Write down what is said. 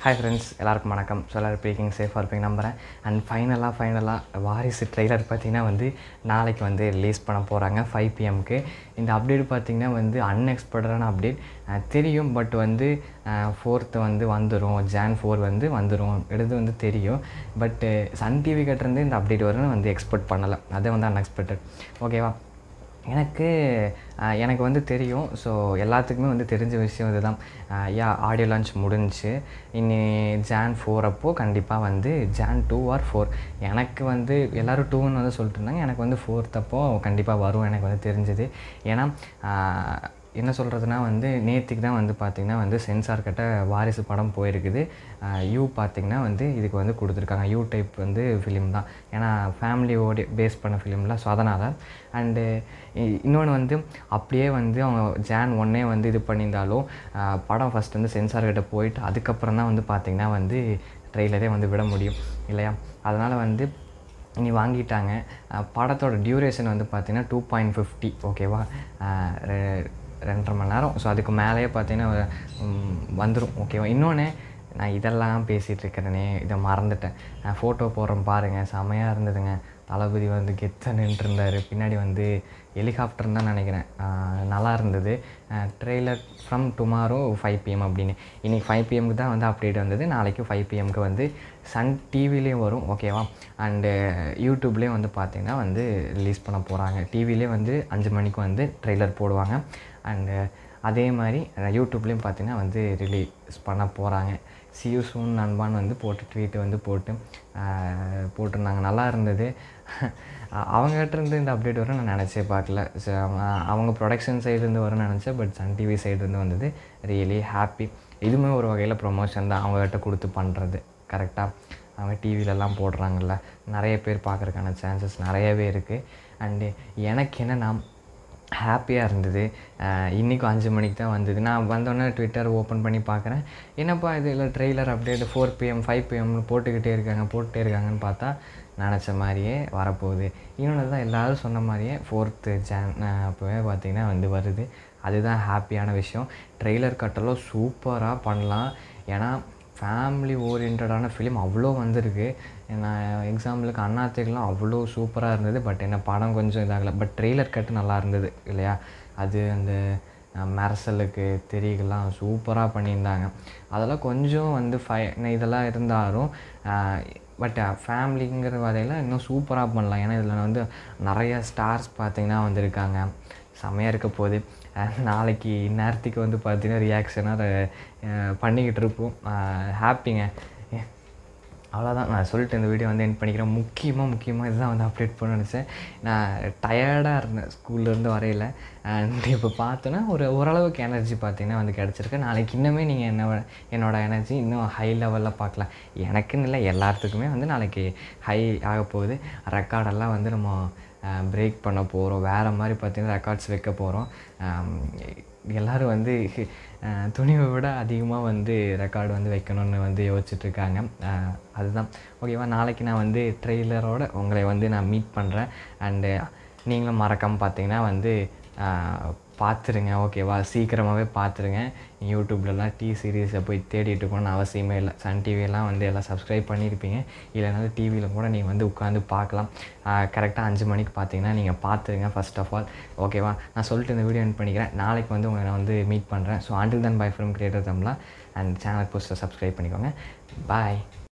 hi friends எல்லாருக்கும் வணக்கம் so எல்லோரும் பீக்கிங் சேஃபாக இருப்பீங்க நம்புகிறேன் அண்ட் ஃபைனலாக ஃபைனலாக வாரிசு ட்ரெய்லர் பார்த்தீங்கன்னா வந்து நாளைக்கு வந்து ரிலீஸ் பண்ண போகிறாங்க ஃபைவ் பிஎம்க்கு இந்த அப்டேட் பார்த்திங்கன்னா வந்து அன்எக்ஸ்பெக்டடான அப்டேட் தெரியும் பட் வந்து ஃபோர்த்து வந்து வந்துடும் ஜான் ஃபோர் வந்து வந்துடும் எடுத்து வந்து தெரியும் பட்டு சன் டிவி கிட்டேருந்து இந்த அப்டேட் வரும்னு வந்து எக்ஸ்பெக்ட் பண்ணலை அதே வந்து அன்எக்ஸ்பெக்டட் ஓகேவா எனக்கு அஹ், எனக்கு வந்து தெரியும் ஸோ எல்லாத்துக்குமே வந்து தெரிஞ்ச விஷயம் இதுதான் அஹ், யா ஆடியோ லான்ச் முடிஞ்சுச்சு இனி ஜான் ஃபோர் அப்போது கண்டிப்பாக வந்து ஜான் டூ ஆர் ஃபோர் எனக்கு வந்து எல்லோரும் டூன்னு வந்து சொல்லிட்டு இருந்தாங்க எனக்கு வந்து ஃபோர்த் அப்போ கண்டிப்பாக வரும் எனக்கு வந்து தெரிஞ்சது ஏன்னா அஹ், என்ன சொல்கிறதுனா வந்து நேற்றுக்கு தான் வந்து பார்த்திங்கன்னா வந்து சென்சார் கிட்ட வாரிசு படம் போயிருக்குது யூ பார்த்திங்கன்னா வந்து இதுக்கு வந்து கொடுத்துருக்காங்க யூ டைப் வந்து ஃபிலிம் தான் ஏன்னா ஃபேமிலியோட பேஸ் பண்ண ஃபிலிமில் ஸோ அதனால் அண்டு இன்னொன்று வந்து அப்படியே வந்து அவங்க ஜான் ஒன்னே வந்து இது பண்ணியிருந்தாலும் ஆஹ் படம் ஃபஸ்ட் வந்து சென்சார் கிட்ட போயிட்டு அதுக்கப்புறம் தான் வந்து பார்த்திங்கன்னா வந்து ட்ரெய்லரே வந்து விட முடியும் இல்லையா அதனால் வந்து இனி வாங்கிட்டாங்க அஹ் படத்தோட டியூரேஷன் வந்து பார்த்தீங்கன்னா டூ பாயிண்ட் ஃபிஃப்டி ஓகேவா அஹ் ரெ- ரெண்டரை மணி நேரம் ஸோ அதுக்கு மேலேயே பார்த்தீங்கன்னா வந்துடும் ஓகேவா இன்னொன்று நான் இதெல்லாம் பேசிகிட்டு இருக்கிறேனே இதை மறந்துட்டேன் நான் ஃபோட்டோ போடுறேன் பாருங்கள் செமையாக இருந்ததுங்க தளபதி வந்து கெத்த நின்றுருந்தார் பின்னாடி வந்து ஹெலிகாப்டர் தான் நினைக்கிறேன் அஹ் நல்லா இருந்தது trailer from tomorrow five PM அப்படின்னு இன்றைக்கி ஃபைவ் பிஎம்க்கு தான் வந்து அப்டேட் வந்தது நாளைக்கு ஃபைவ் பிஎம்க்கு வந்து சன் டிவிலேயும் வரும் ஓகேவா அண்டு யூடியூப்லேயும் வந்து பார்த்திங்கன்னா வந்து ரிலீஸ் பண்ண போகிறாங்க டிவிலே வந்து அஞ்சு மணிக்கு வந்து ட்ரெய்லர் போடுவாங்க அண்டு அதே மாதிரி யூடியூப்லேயும் பார்த்தீங்கன்னா வந்து ரிலீஸ் பண்ண போகிறாங்க சியூ சூன் நண்பான்னு வந்து போட்டு ட்வீட் வந்து போட்டு ஆஹ், போட்டிருந்தாங்க நல்லா இருந்தது அ- அவங்ககிட்ட இருந்து இந்த அப்டேட் வரும் நான் நினச்சே பார்க்கல So, அ- அவங்க ப்ரொடக்ஷன் சைடுலேருந்து வரும்னு நினச்சேன் பட் சன் டிவி சைடுலேருந்து வந்தது ரியலி ஹாப்பி இதுவுமே ஒரு வகையில் ப்ரொமோஷன் தான் அவங்ககிட்ட கொடுத்து பண்ணுறது கரெக்டாக அவங்க டிவிலெல்லாம் போடுறாங்கல்ல நிறைய பேர் பார்க்குறதுக்கான சான்சஸ் நிறையவே இருக்குது அண்டு எனக்கு என்னன்னா ஹாப்பியாக இருந்தது இன்றைக்கும் அஞ்சு மணிக்கு தான் வந்தது நான் வந்தோடனே ட்விட்டர் ஓப்பன் பண்ணி பார்க்குறேன் என்னப்பா இது இல்லை trailer update four PM five பிஎம்னு போட்டுக்கிட்டே இருக்காங்க போட்டுகிட்டே இருக்காங்கன்னு பார்த்தா நினச்ச மாதிரியே வரப்போகுது இன்னொன்று தான் எல்லோரும் சொன்ன மாதிரியே ஃபோர்த்து ஜான் அப்போவே பார்த்திங்கன்னா வந்து வருது அதுதான் ஹாப்பியான விஷயம் ட்ரெய்லர் கட்டெல்லாம் சூப்பராக பண்ணலாம் ஏன்னா ஃபேமிலி ஓரியன்டான ஃபிலிம் அவ்வளோ வந்திருக்கு நான் எக்ஸாம்பிளுக்கு அண்ணாத்தைக்கெலாம் அவ்வளோ சூப்பராக இருந்தது பட் என்ன படம் கொஞ்சம் இதாகலை பட் ட்ரெய்லர் கட்டு நல்லா இருந்தது இல்லையா அது அந்த அஹ், மெரசலுக்கு தெரியலாம் சூப்பராக பண்ணியிருந்தாங்க அதெல்லாம் கொஞ்சம் வந்து ஃபை இதெல்லாம் இருந்தாலும் பட் ஃபேமிலிங்கிற வகையில் இன்னும் சூப்பராக பண்ணலாம் ஏன்னா இதில் வந்து நிறைய ஸ்டார்ஸ் பார்த்திங்கன்னா வந்திருக்காங்க செமையாக இருக்க போகுது அஹ் நாளைக்கு இந்நேரத்துக்கு வந்து பார்த்தீங்கன்னா ரியாக்ஷனாக பண்ணிக்கிட்டு இருப்போம் ஹாப்பிங்க அவ்வளோதான் நான் சொல்லிட்டு இந்த வீடியோ வந்து என் பண்ணிக்கிறேன் முக்கியமாக முக்கியமாக இதுதான் வந்து அப்டேட் பண்ண நினச்சேன் நான் டயர்டாக இருந்தேன் ஸ்கூல்லேருந்து வரையில அண்ட் இப்போ பார்த்தோன்னா ஒரு ஓரளவுக்கு எனர்ஜி பார்த்தீங்கன்னா வந்து கிடச்சிருக்கு நாளைக்கு இன்னுமே நீங்கள் என்ன என்னோட எனர்ஜி இன்னும் ஹை லெவலில் பார்க்கலாம் எனக்குன்னு இல்லை எல்லாத்துக்குமே வந்து நாளைக்கு ஹை ஆக போகுது ரெக்கார்டெல்லாம் வந்து நம்ம பிரேக் பண்ண போகிறோம் வேறு மாதிரி பார்த்தீங்கன்னா ரெக்கார்ட்ஸ் வைக்க போகிறோம் எல்லோரும் வந்து அஹ், துணிவை விட அதிகமாக வந்து ரெக்கார்டு வந்து வைக்கணும்னு வந்து யோசிச்சுட்ருக்காங்க அதுதான் ஓகேவா நாளைக்கு நான் வந்து ட்ரெய்லரோட உங்களை வந்து நான் மீட் பண்ணுறேன் அண்டு நீங்களும் மறக்காமல் பார்த்தீங்கன்னா வந்து அஹ், பார்த்துருங்க ஓகேவா சீக்கிரமாகவே பார்த்துருங்க யூடியூப்லலாம் டி சீரீஸை போய் தேடிட்டு இருக்கணும்னு அவசியமே இல்லை சன் டிவியெல்லாம் வந்து எல்லாம் சப்ஸ்கிரைப் பண்ணியிருப்பீங்க இல்லைனாலும் டிவியில் கூட நீங்கள் வந்து உட்காந்து பார்க்கலாம் கரெக்டாக அஞ்சு மணிக்கு பார்த்தீங்கன்னா நீங்கள் பார்த்துருங்க ஃபர்ஸ்ட் ஆஃப் ஆல் ஓகேவா நான் சொல்லிட்டு இந்த வீடியோ என் பண்ணிக்கிறேன் நாளைக்கு வந்து உங்களை நான் வந்து மீட் பண்ணுறேன் so until then bye film creator Tamizha and channel போஸ்ட்டை சப்ஸ்கிரைப் பண்ணிக்கோங்க பாய்